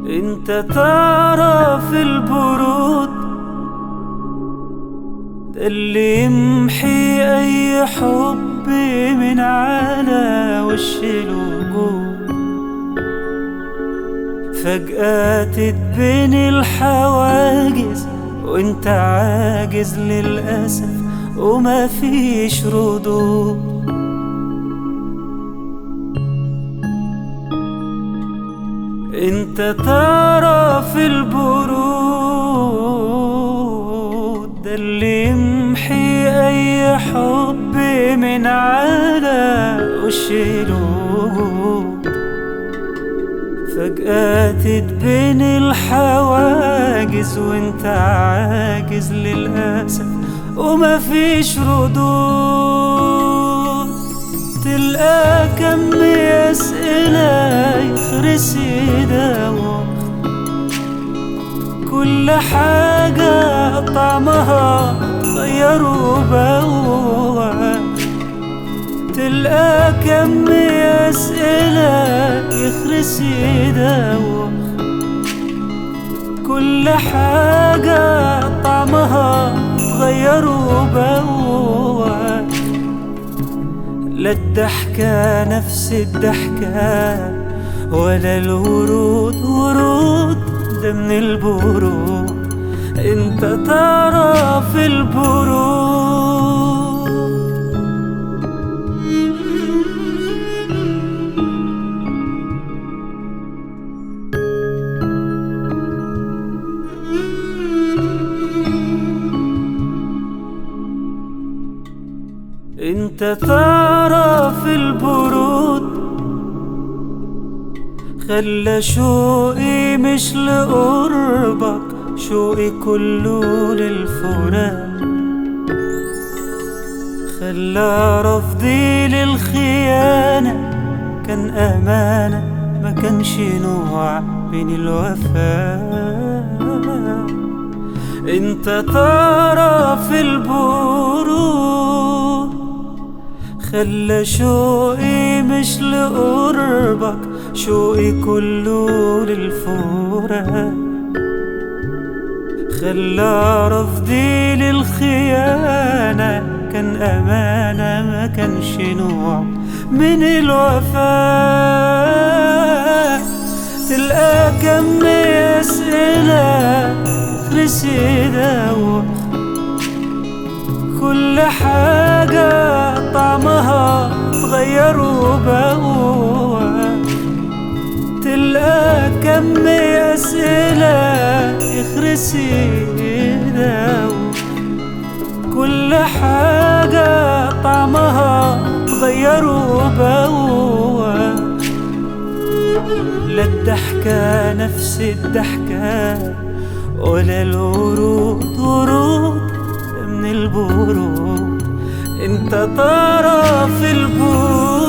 انت ترى في البرود ده اللي يمحي اي حب من على وش الوجود فجأة تتبين الحواجز وانت عاجز للأسف وما فيش ردود انت ترى في البرود ده اللي يمحي اي حب من على وش الوجود فجأة تتبين الحواجز وانت عاجز للأسف وما فيش ردود تلقى كم أسئلة يخرس يداوم كل حاجة طعمها غير وبوع تلقى كم أسئلة يخرس يداوم كل حاجة طعمها تغير وبوع لا الضحكة نفس الضحكة ولا الورود ورود ده من البرود انت ترى في البرود انت ترى في البرود خلى شوقي مش لقربك شوقي كله للفراق خلى رفضي للخيانة كان أمانة ما كانش نوع من الوفاء انت ترى في البرود خلى شوقي مش لقربك شوقي كله للفراق خلى رفضي للخيانة كان أمانة ما كانش نوع من الوفاء تلقى كم أسئلة خرس يداوم كل حاجة طعمها تغير وبوع تلقى كم أسئلة يخرس يداوم كل حاجة طعمها تغير وبوع لا الضحكة نفس الضحكة ولا الورود ورود من البرود انت ترى في البرود